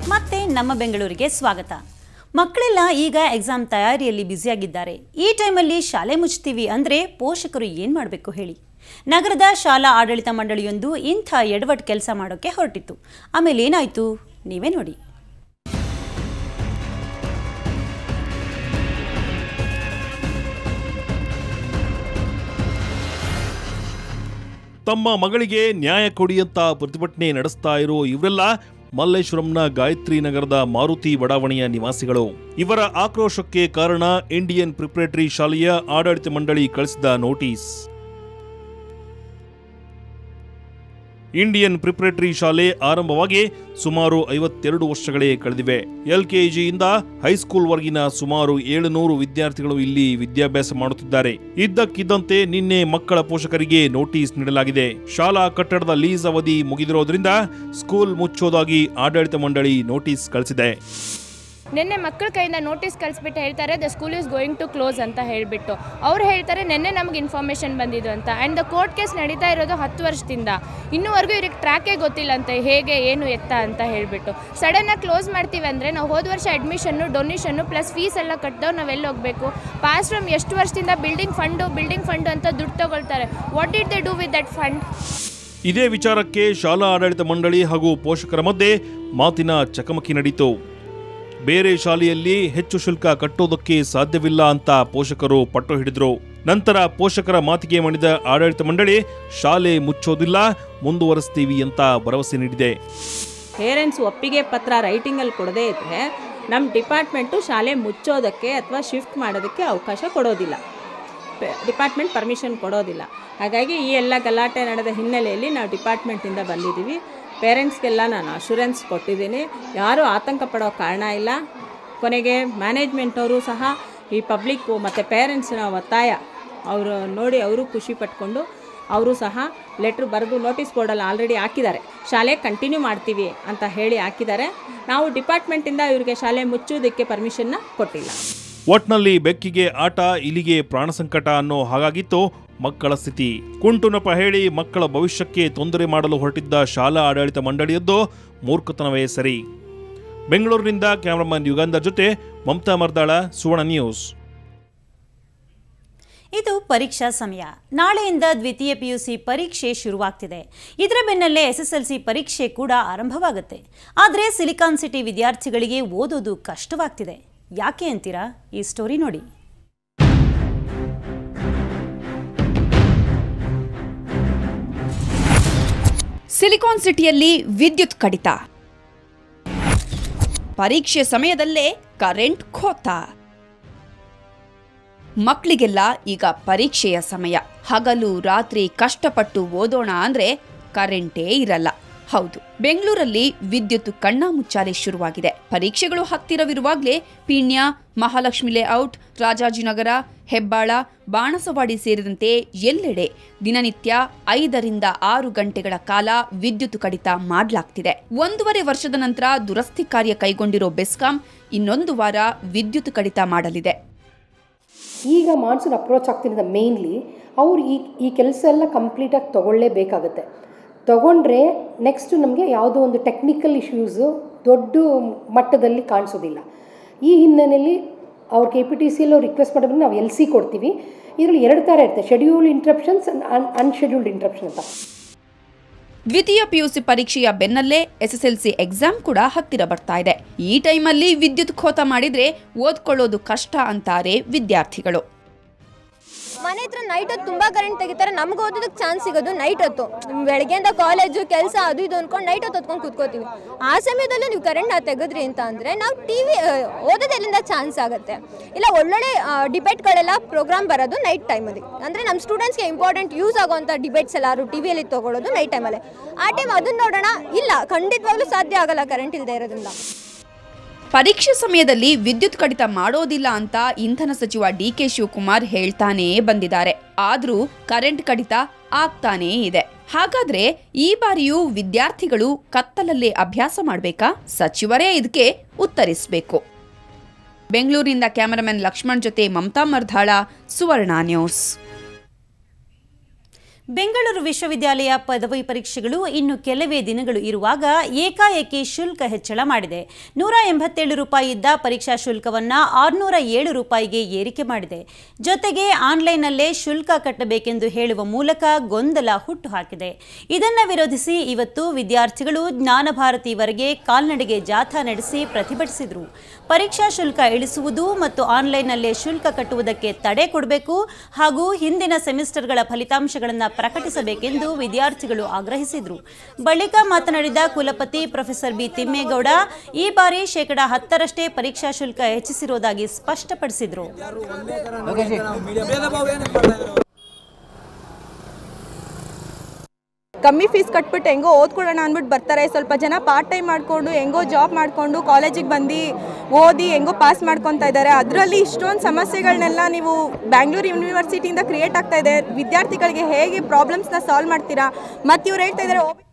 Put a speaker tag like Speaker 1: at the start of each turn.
Speaker 1: ಮತ್ತೆ ನಮ್ಮ ಬೆಂಗಳೂರಿಗೆ ಸ್ವಾಗತ ಮಕ್ಕಳೆಲ್ಲ ಈಗ ಎಕ್ಸಾಮ್ ತಯಾರಿಯಲ್ಲಿ ಬ್ಯುಸಿಯಾಗಿದ್ದಾರೆ ಈ ಟೈಮಲ್ಲಿ ಶಾಲೆ ಮುಚ್ತೀವಿ ಅಂದರೆ ಪೋಷಕರು ಏನು ಮಾಡಬೇಕು ಹೇಳಿ ನಗರದ ಶಾಲಾ ಆಡಳಿತ ಮಂಡಳಿಯೊಂದು ಇಂಥ ಎಡವಟ್ ಕೆಲಸ ಮಾಡೋಕ್ಕೆ ಹೊರಟಿತ್ತು ಆಮೇಲೆ ಏನಾಯಿತು ನೀವೇ ನೋಡಿ
Speaker 2: ತಮ್ಮ ಮಗಳಿಗೆ ನ್ಯಾಯ ಕೊಡಿ ಅಂತ ಪ್ರತಿಭಟನೆ ನಡೆಸ್ತಾ ಇರೋ ಇವರೆಲ್ಲ ಮಲ್ಲೇಶ್ವರಂನ ಗಾಯತ್ರಿ ನಗರದ ಮಾರುತಿ ಬಡಾವಣೆಯ ನಿವಾಸಿಗಳು ಇವರ ಆಕ್ರೋಶಕ್ಕೆ ಕಾರಣ ಇಂಡಿಯನ್ ಪ್ರಿಪರೇಟರಿ ಶಾಲೆಯ ಆಡಳಿತ ಮಂಡಳಿ ಕಳಿಸಿದ ನೋಟಿಸ್ ಇಂಡಿಯನ್ ಪ್ರಿಪರೇಟರಿ ಶಾಲೆ ಆರಂಭವಾಗಿ ಸುಮಾರು ಐವತ್ತೆರಡು ವರ್ಷಗಳೇ ಕಳೆದಿವೆ ಎಲ್ಕೆಜಿಯಿಂದ ಹೈಸ್ಕೂಲ್ವರೆಗಿನ ಸುಮಾರು ಏಳುನೂರು ವಿದ್ಯಾರ್ಥಿಗಳು ಇಲ್ಲಿ ವಿದ್ಯಾಭ್ಯಾಸ ಮಾಡುತ್ತಿದ್ದಾರೆ ಇದ್ದಕ್ಕಿದ್ದಂತೆ ನಿನ್ನೆ ಮಕ್ಕಳ ಪೋಷಕರಿಗೆ ನೋಟಿಸ್ ನೀಡಲಾಗಿದೆ ಶಾಲಾ ಕಟ್ಟಡದ ಲೀಸ್ ಅವಧಿ ಮುಗಿದಿರೋದ್ರಿಂದ ಸ್ಕೂಲ್ ಮುಚ್ಚೋದಾಗಿ ಆಡಳಿತ ಮಂಡಳಿ ನೋಟಿಸ್ ಕಳಿಸಿದೆ
Speaker 3: ನಿನ್ನೆ ಮಕ್ಕಳ ಕೈಯಿಂದ ನೋಟಿಸ್ ಕಳಿಸ್ಬಿಟ್ಟು ಹೇಳ್ತಾರೆ the school is going to close ಅಂತ ಹೇಳಿಬಿಟ್ಟು ಅವ್ರು ಹೇಳ್ತಾರೆ ನಿನ್ನೆ ನಮ್ಗೆ ಇನ್ಫಾರ್ಮೇಷನ್ ಬಂದಿದ್ದು ಅಂತ ಆ್ಯಂಡ್ ದ ಕೋರ್ಟ್ ಕೇಸ್ ನಡೀತಾ ಇರೋದು ಹತ್ತು ವರ್ಷದಿಂದ ಇನ್ನೂವರೆಗೂ ಇವ್ರಿಗೆ ಟ್ರ್ಯಾಕೇ ಗೊತ್ತಿಲ್ಲ ಅಂತ ಹೇಗೆ ಏನು ಎತ್ತ ಅಂತ ಹೇಳಿಬಿಟ್ಟು ಸಡನ್ನಾಗಿ ಕ್ಲೋಸ್ ಮಾಡ್ತೀವಿ ಅಂದರೆ ನಾವು ಹೋದ ವರ್ಷ ಅಡ್ಮಿಷನ್ನು ಡೊನೇಷನ್ನು ಪ್ಲಸ್ ಫೀಸ್ ಎಲ್ಲ ಕಟ್ಟಿದವ್ರು ನಾವು ಎಲ್ಲಿ ಹೋಗಬೇಕು ಪಾಸ್ ಫ್ರಮ್ ಎಷ್ಟು ವರ್ಷದಿಂದ ಬಿಲ್ಡಿಂಗ್ ಫಂಡು ಬಿಲ್ಡಿಂಗ್ ಫಂಡು ಅಂತ ದುಡ್ಡು ತಗೊಳ್ತಾರೆ what did they do with that fund
Speaker 2: ಇದೇ ವಿಚಾರಕ್ಕೆ ಶಾಲಾ ಆಡಳಿತ ಮಂಡಳಿ ಹಾಗೂ ಪೋಷಕರ ಮಧ್ಯೆ ಮಾತಿನ ಚಕಮಕಿ ನಡೀತು ಬೇರೆ ಶಾಲೆಯಲ್ಲಿ ಹೆಚ್ಚು ಶುಲ್ಕ ಕಟ್ಟೋದಕ್ಕೆ ಸಾಧ್ಯವಿಲ್ಲ ಅಂತ ಪೋಷಕರು ಪಟ್ಟು ಹಿಡಿದ್ರು ನಂತರ ಪೋಷಕರ ಮಾತಿಗೆ ಮಣಿದ ಆಡಳಿತ ಮಂಡಳಿ ಶಾಲೆ ಮುಚ್ಚೋದಿಲ್ಲ ಮುಂದುವರಿಸ್ತೀವಿ ಅಂತ ಭರವಸೆ ನೀಡಿದೆ
Speaker 4: ಪೇರೆಂಟ್ಸ್ ಒಪ್ಪಿಗೆ ಪತ್ರ ರೈಟಿಂಗಲ್ಲಿ ಕೊಡದೇ ಇದ್ದರೆ ನಮ್ಮ ಡಿಪಾರ್ಟ್ಮೆಂಟು ಶಾಲೆ ಮುಚ್ಚೋದಕ್ಕೆ ಅಥವಾ ಶಿಫ್ಟ್ ಮಾಡೋದಕ್ಕೆ ಅವಕಾಶ ಕೊಡೋದಿಲ್ಲ ಡಿಪಾರ್ಟ್ಮೆಂಟ್ ಪರ್ಮಿಷನ್ ಕೊಡೋದಿಲ್ಲ ಹಾಗಾಗಿ ಈ ಎಲ್ಲ ಗಲಾಟೆ ನಡೆದ ಹಿನ್ನೆಲೆಯಲ್ಲಿ ನಾವು ಡಿಪಾರ್ಟ್ಮೆಂಟಿಂದ ಬಂದಿದ್ದೀವಿ ಪೇರೆಂಟ್ಸ್ಗೆಲ್ಲ ನಾನು ಅಶೂರೆನ್ಸ್ ಕೊಟ್ಟಿದ್ದೀನಿ ಯಾರೂ ಆತಂಕ ಪಡೋ ಕಾರಣ ಇಲ್ಲ ಕೊನೆಗೆ ಮ್ಯಾನೇಜ್ಮೆಂಟವರು ಸಹ ಈ ಪಬ್ಲಿಕ್ಕು ಮತ್ತು ಪೇರೆಂಟ್ಸ್ನ ಒತ್ತಾಯ ಅವರು ನೋಡಿ ಅವರು ಖುಷಿ ಪಟ್ಕೊಂಡು ಅವರು ಸಹ ಲೆಟ್ರ್ ಬರೆದು ನೋಟಿಸ್ ಬೋರ್ಡಲ್ಲಿ ಆಲ್ರೆಡಿ ಹಾಕಿದ್ದಾರೆ ಶಾಲೆ ಕಂಟಿನ್ಯೂ ಮಾಡ್ತೀವಿ ಅಂತ ಹೇಳಿ ಹಾಕಿದ್ದಾರೆ ನಾವು ಡಿಪಾರ್ಟ್ಮೆಂಟಿಂದ ಇವರಿಗೆ ಶಾಲೆ ಮುಚ್ಚೋದಕ್ಕೆ ಪರ್ಮಿಷನ್ನ ಕೊಟ್ಟಿಲ್ಲ
Speaker 2: ಒಟ್ನಲ್ಲಿ ಬೆಕ್ಕಿಗೆ ಆಟ ಇಲಿಗೆ ಪ್ರಾಣ ಸಂಕಟ ಅನ್ನೋ ಹಾಗಾಗಿತ್ತು ಮಕ್ಕಳ ಸ್ಥಿತಿ ಕುಂಟು ನೆಪ ಹೇಳಿ ಮಕ್ಕಳ ಭವಿಷ್ಯಕ್ಕೆ ತೊಂದರೆ ಮಾಡಲು ಹೊರಟಿದ್ದ ಶಾಲಾ ಆಡಳಿತ ಮಂಡಳಿಯದ್ದು ಮೂರ್ಖತನವೇ ಸರಿ ಬೆಂಗಳೂರಿನಿಂದ ಕ್ಯಾಮರಾಮನ್ ಯುಗಾಂಧರ್ ಜೊತೆ ಮಮತಾ ಮರ್ದಾಳ ಸುವರ್ಣ ನ್ಯೂಸ್
Speaker 1: ಇದು ಪರೀಕ್ಷಾ ಸಮಯ ನಾಳೆಯಿಂದ ದ್ವಿತೀಯ ಪಿಯುಸಿ ಪರೀಕ್ಷೆ ಶುರುವಾಗ್ತಿದೆ ಇದರ ಬೆನ್ನಲ್ಲೇ ಎಸ್ಎಸ್ಎಲ್ಸಿ ಪರೀಕ್ಷೆ ಕೂಡ ಆರಂಭವಾಗುತ್ತೆ ಆದರೆ ಸಿಲಿಕಾನ್ ಸಿಟಿ ವಿದ್ಯಾರ್ಥಿಗಳಿಗೆ ಓದೋದು ಕಷ್ಟವಾಗ್ತಿದೆ ಯಾಕೆ ಅಂತೀರಾ ಈ ಸ್ಟೋರಿ ನೋಡಿ
Speaker 5: ಸಿಲಿಕಾನ್ ಸಿಟಿಯಲ್ಲಿ ವಿದ್ಯುತ್ ಕಡಿತ ಪರೀಕ್ಷೆ ಸಮಯದಲ್ಲೇ ಕರೆಂಟ್ ಖೋತ ಮಕ್ಕಳಿಗೆಲ್ಲ ಈಗ ಪರೀಕ್ಷೆಯ ಸಮಯ ಹಗಲು ರಾತ್ರಿ ಕಷ್ಟಪಟ್ಟು ಓದೋಣ ಅಂದ್ರೆ ಕರೆಂಟೇ ಇರಲ್ಲ ಹೌದು ಬೆಂಗಳೂರಲ್ಲಿ ವಿದ್ಯುತ್ ಕಣ್ಣಾಮುಚ್ಚಾಲೆ ಶುರುವಾಗಿದೆ ಪರೀಕ್ಷೆಗಳು ಹತ್ತಿರವಿರುವಾಗಲೇ ಪೀಣ್ಯ ಮಹಾಲಕ್ಷ್ಮಿ ಲೇಔಟ್ ರಾಜಾಜಿನಗರ ಹೆಬ್ಬಾಳ ಬಾಣಸವಾಡಿ ಸೇರಿದಂತೆ ಎಲ್ಲೆಡೆ ದಿನನಿತ್ಯ ಐದರಿಂದ ಆರು ಗಂಟೆಗಳ ಕಾಲ ವಿದ್ಯುತ್ ಕಡಿತ ಮಾಡಲಾಗ್ತಿದೆ ಒಂದೂವರೆ ವರ್ಷದ ನಂತರ ದುರಸ್ತಿ ಕಾರ್ಯ ಕೈಗೊಂಡಿರೋ ಬೆಸ್ಕಾಂ ಇನ್ನೊಂದು ವಾರ ವಿದ್ಯುತ್ ಕಡಿತ ಮಾಡಲಿದೆ
Speaker 6: ಈಗ ಮಾನ್ಸೂನ್ ಅಪ್ರೋಚ್ ಆಗ್ತಿರೋದ ಮೇಯ್ನ್ಲಿ ಅವ್ರು ಈ ಈ ಕೆಲಸ ಎಲ್ಲ ಕಂಪ್ಲೀಟಾಗಿ ತೊಗೊಳ್ಳೇಬೇಕಾಗತ್ತೆ ತೊಗೊಂಡ್ರೆ ನೆಕ್ಸ್ಟ್ ನಮಗೆ ಯಾವುದೋ ಒಂದು ಟೆಕ್ನಿಕಲ್ ಇಶ್ಯೂಸು ದೊಡ್ಡ ಮಟ್ಟದಲ್ಲಿ ಕಾಣಿಸೋದಿಲ್ಲ ಈ ಹಿನ್ನೆಲೆಯಲ್ಲಿ ಅವ್ರ ಕೆ ಪಿ ಟಿ ಸಿಯಲ್ಲಿ ರಿಕ್ವೆಸ್ಟ್ ಮಾಡಿದ್ರೆ ನಾವು ಎಲ್ ಸಿ ಕೊಡ್ತೀವಿ ಇದರಲ್ಲಿ ಎರಡು ಥರ ಇರುತ್ತೆ scheduled interruptions and unscheduled interruption ಅಂತ
Speaker 5: ದ್ವಿತೀಯ ಪಿಯುಸಿ ಪರೀಕ್ಷೆಯ ಬೆನ್ನಲ್ಲೇ ಎಸ್ಎಸ್ಎಲ್ಸಿ ಎಕ್ಸಾಮ್ ಕೂಡ ಹತ್ತಿರ ಬರ್ತಾ ಇದೆ ಈ ಟೈಮಲ್ಲಿ ವಿದ್ಯುತ್ ಖೋತ ಮಾಡಿದ್ರೆ ಓದ್ಕೊಳ್ಳೋದು ಕಷ್ಟ ಅಂತಾರೆ ವಿದ್ಯಾರ್ಥಿಗಳು
Speaker 7: ಮನೆ ಹತ್ರ ನೈಟ್ ಹೊತ್ತು ತುಂಬ ಕರೆಂಟ್ ತೆಗಿತಾರೆ ನಮ್ಗೆ ಓದೋದಕ್ಕೆ ಚಾನ್ಸ್ ಸಿಗೋದು ನೈಟ್ ಹೊತ್ತು ಬೆಳಗ್ಗೆಯಿಂದ ಕಾಲೇಜು ಕೆಲಸ ಅದು ಇದು ಅಂದ್ಕೊಂಡು ನೈಟ್ ಹೊತ್ತು ಹೊತ್ಕೊಂಡು ಕೂತ್ಕೋತೀವಿ ಆ ಸಮಯದಲ್ಲೂ ನೀವು ಕರೆಂಟ್ ತೆಗೆದ್ರಿ ಅಂತ ಅಂದರೆ ನಾವು ಟಿ ವಿ ಓದೋದೆಲ್ಲಿಂದ ಚಾನ್ಸ್ ಆಗುತ್ತೆ ಇಲ್ಲ ಒಳ್ಳೊಳ್ಳೆ ಡಿಬೇಟ್ಗಳೆಲ್ಲ ಪ್ರೋಗ್ರಾಮ್ ಬರೋದು ನೈಟ್ ಟೈಮಲ್ಲಿ ಅಂದರೆ ನಮ್ಮ ಸ್ಟೂಡೆಂಟ್ಸ್ಗೆ ಇಂಪಾರ್ಟೆಂಟ್ ಯೂಸ್ ಆಗೋವಂಥ ಡಿಬೇಟ್ಸ್ ಎಲ್ಲರೂ ಟಿ ವಿಯಲ್ಲಿ ತೊಗೊಳ್ಳೋದು ನೈಟ್ ಟೈಮಲ್ಲಿ ಆ ಟೈಮ್ ಅದನ್ನ ನೋಡೋಣ ಇಲ್ಲ ಖಂಡಿತವಾಗ್ಲೂ ಸಾಧ್ಯ ಆಗಲ್ಲ ಕರೆಂಟ್ ಇಲ್ಲದೆ ಇರೋದ್ರಿಂದ
Speaker 5: ಪರೀಕ್ಷೆ ಸಮಯದಲ್ಲಿ ವಿದ್ಯುತ್ ಕಡಿತ ಮಾಡೋದಿಲ್ಲ ಅಂತ ಇಂಧನ ಸಚಿವ ಡಿ ಕೆ ಶಿವಕುಮಾರ್ ಹೇಳ್ತಾನೇ ಬಂದಿದ್ದಾರೆ ಆದ್ರೂ ಕರೆಂಟ್ ಕಡಿತ ಆಗ್ತಾನೇ ಇದೆ ಹಾಗಾದ್ರೆ ಈ ಬಾರಿಯೂ ವಿದ್ಯಾರ್ಥಿಗಳು ಕತ್ತಲಲ್ಲೇ ಅಭ್ಯಾಸ ಮಾಡ್ಬೇಕಾ ಸಚಿವರೇ ಇದಕ್ಕೆ ಉತ್ತರಿಸಬೇಕು ಬೆಂಗಳೂರಿನಿಂದ ಕ್ಯಾಮರಾಮನ್ ಲಕ್ಷ್ಮಣ್ ಜೊತೆ ಮಮತಾ ಮರ್ಧಾಳ ಸುವರ್ಣ ನ್ಯೂಸ್
Speaker 1: ಬೆಂಗಳೂರು ವಿಶ್ವವಿದ್ಯಾಲಯ ಪದವಿ ಪರೀಕ್ಷೆಗಳು ಇನ್ನು ಕೆಲವೇ ದಿನಗಳು ಇರುವಾಗ ಏಕಾಏಕಿ ಶುಲ್ಕ ಹೆಚ್ಚಳ ಮಾಡಿದೆ ನೂರ ಎಂಬತ್ತೇಳು ರೂಪಾಯಿ ಇದ್ದ ಪರೀಕ್ಷಾ ಶುಲ್ಕವನ್ನು ಆರುನೂರ ಏಳು ರೂಪಾಯಿಗೆ ಏರಿಕೆ ಮಾಡಿದೆ ಜೊತೆಗೆ ಆನ್ಲೈನ್ನಲ್ಲೇ ಶುಲ್ಕ ಕಟ್ಟಬೇಕೆಂದು ಹೇಳುವ ಮೂಲಕ ಗೊಂದಲ ಹುಟ್ಟುಹಾಕಿದೆ ಇದನ್ನು ವಿರೋಧಿಸಿ ಇವತ್ತು ವಿದ್ಯಾರ್ಥಿಗಳು ಜ್ಞಾನಭಾರತಿವರೆಗೆ ಕಾಲ್ನಡಿಗೆ ಜಾಥಾ ನಡೆಸಿ ಪ್ರತಿಭಟಿಸಿದರು ಪರೀಕ್ಷಾ ಶುಲ್ಕ ಇಳಿಸುವುದು ಮತ್ತು ಆನ್ಲೈನ್ನಲ್ಲೇ ಶುಲ್ಕ ಕಟ್ಟುವುದಕ್ಕೆ ತಡೆ ಕೊಡಬೇಕು ಹಾಗೂ ಹಿಂದಿನ ಸೆಮಿಸ್ಟರ್ಗಳ ಫಲಿತಾಂಶಗಳನ್ನು ಪ್ರಕಟಿಸಬೇಕೆಂದು ವಿದ್ಯಾರ್ಥಿಗಳು ಆಗ್ರಹಿಸಿದರು ಬಳಿಕ ಮಾತನಾಡಿದ ಕುಲಪತಿ ಪ್ರೊಫೆಸರ್ ಬಿ ತಿಮ್ಮೇಗೌಡ ಈ ಬಾರಿ ಶೇಕಡಾ ಹತ್ತರಷ್ಟೇ ಪರೀಕ್ಷಾ ಶುಲ್ಕ ಹೆಚ್ಚಿಸಿರುವುದಾಗಿ ಸ್ಪಷ್ಟಪಡಿಸಿದರು
Speaker 8: ಕಮ್ಮಿ ಫೀಸ್ ಕಟ್ಬಿಟ್ಟು ಹೆಂಗೋ ಓದ್ಕೊಳ್ಳೋಣ ಅಂದ್ಬಿಟ್ಟು ಬರ್ತಾರೆ ಸ್ವಲ್ಪ ಜನ ಪಾರ್ಟ್ ಟೈಮ್ ಮಾಡಿಕೊಂಡು ಹೆಂಗೋ ಜಾಬ್ ಮಾಡಿಕೊಂಡು ಕಾಲೇಜಿಗೆ ಬಂದು ಓದಿ ಹೆಂಗೋ ಪಾಸ್ ಮಾಡ್ಕೊತಾ ಇದ್ದಾರೆ ಅದರಲ್ಲಿ ಇಷ್ಟೊಂದು ಸಮಸ್ಯೆಗಳನ್ನೆಲ್ಲ ನೀವು ಬ್ಯಾಂಗ್ಳೂರು ಯೂನಿವರ್ಸಿಟಿಯಿಂದ ಕ್ರಿಯೇಟ್ ಆಗ್ತಾ ಇದೆ ವಿದ್ಯಾರ್ಥಿಗಳಿಗೆ ಹೇಗೆ ಪ್ರಾಬ್ಲಮ್ಸ್ನ ಸಾಲ್ವ್ ಮಾಡ್ತೀರಾ ಮತ್ತು ಇವ್ರು ಹೇಳ್ತಾ ಇದ್ದಾರೆ